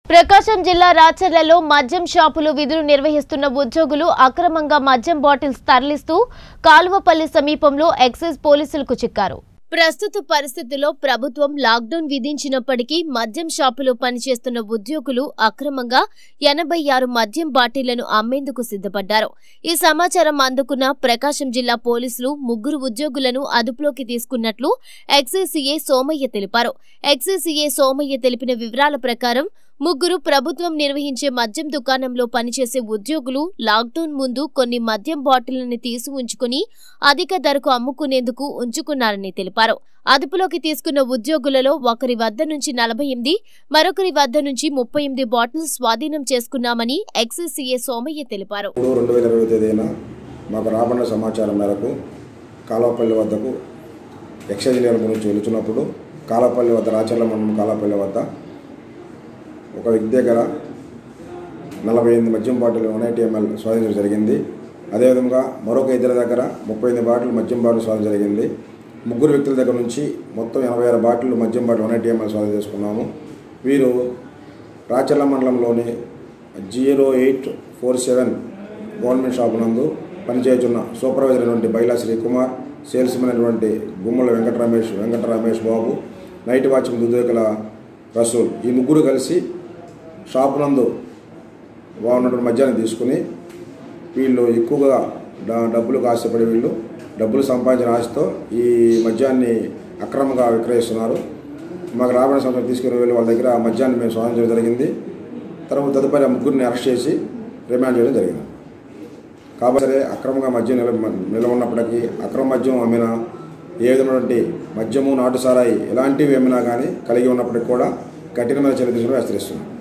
ప్రకాశం జిల్లా రాచర్లలో మద్యం షాపులు విధులు నిర్వహిస్తున్న ఉద్యోగులు అక్రమంగా మద్యం బాటిల్స్ తరలిస్తూ కాలువపల్లి సమీపంలో ఎక్సైజ్ పోలీసులకు చిక్కారు ప్రస్తుత పరిస్థితుల్లో ప్రభుత్వం లాక్డౌన్ విధించినప్పటికీ మద్యం షాపులో పనిచేస్తున్న ఉద్యోగులు అక్రమంగా ఎనభై ఆరు మద్యం బాటిళ్లను అమ్మేందుకు సిద్ధపడ్డారు ఈ సమాచారం అందుకున్న ప్రకాశం జిల్లా పోలీసులు ముగ్గురు ఉద్యోగులను అదుపులోకి తీసుకున్నట్లు ఎక్సైసీఏ సోమయ్య తెలిపారు ఎక్సైసీఏ సోమయ్య తెలిపిన వివరాల ప్రకారం ముగ్గురు ప్రభుత్వం నిర్వహించే మద్యం దుకాణంలో పనిచేసే ఉద్యోగులు లాక్డౌన్ ముందు కొన్ని మద్యం బాటిళ్లను తీసి ఉంచుకుని అధిక ధరకు అమ్ముకునేందుకు ఉంచుకున్నారని తెలిపారు అదుపులోకి తీసుకున్న ఉద్యోగులలో ఒకరి వద్ద నుంచి నలభై ఎనిమిది మరొకరి వద్ద నుంచి ముప్పై ఎనిమిది బాటిల్స్ స్వాధీనం చేసుకున్నామని ఎక్సైసీఏ సోమయ్య తెలిపారు మూడు రెండు వేల ఇరవై తేదీన మాకు రాబడిన సమాచారం మేరకు కాలవపల్లి వద్దకు ఎక్సైజ్ నియమం గురించి వెళుతున్నప్పుడు కాలపల్లి వద్ద రాచర్ల మండలం కాలపల్లి వద్ద ఒక వ్యక్తి దగ్గర నలభై ఎనిమిది మద్యం బాటిల్ వన్ ఎయిటీ ఎంఎల్ స్వాధీనం జరిగింది అదేవిధంగా మరొక ఇద్దరి దగ్గర ముప్పై ఎనిమిది బాటిల్ మద్యం బాటిల్ స్వాధీనం జరిగింది ముగ్గురు వ్యక్తుల దగ్గర నుంచి మొత్తం ఎనభై ఆరు బాటిల్ మద్యం బాటిల్ వన్ ఎయిటీ ఎంఎల్ స్వాధీనం చేసుకున్నాము వీరు రాచర్ల మండలంలోని zero eight four seven government shop నందు పనిచేస్తున్న సూపర్వైజర్ అయినటువంటి బైలా శ్రీకుమార్ సేల్స్మెన్ అయినటువంటి గుమ్మల వెంకట రమేష్ వెంకట రమేష్ బాబు నైట్ వాచ్మెన్ దుద్దేకల రసూల్ ఈ ముగ్గురు కలిసి షాప్ నందు బాగున్నటువంటి మద్యాన్ని తీసుకుని వీళ్ళు ఎక్కువగా డ- డబ్బులకు ఆశపడి వీళ్ళు డబ్బులు సంపాదించిన ఆశతో ఈ మద్యాన్ని అక్రమంగా విక్రయిస్తున్నారు మాకు రాబడిన సంవత్సరం తీసుకుని వెళ్ళి వాళ్ళ దగ్గర ఆ మద్యాన్ని మేము స్వాధించడం జరిగింది తర్వాత తదుపరి ఆ ముగ్గురిని అరెస్ట్ చేసి రిమాండ్ చేయడం జరిగింది కాబట్టి సరే అక్రమంగా మద్యం నిల నిలవ ఉన్నప్పటికీ అక్రమ మద్యం అమ్మిన ఏ విధమైనటువంటి మద్యము నాటు సారాయి ఎలాంటివి అమ్మినా కానీ కలిగి ఉన్నప్పటికీ కూడా కఠినమైన చర్య తీసుకుని హెచ్చరిస్తున్నాం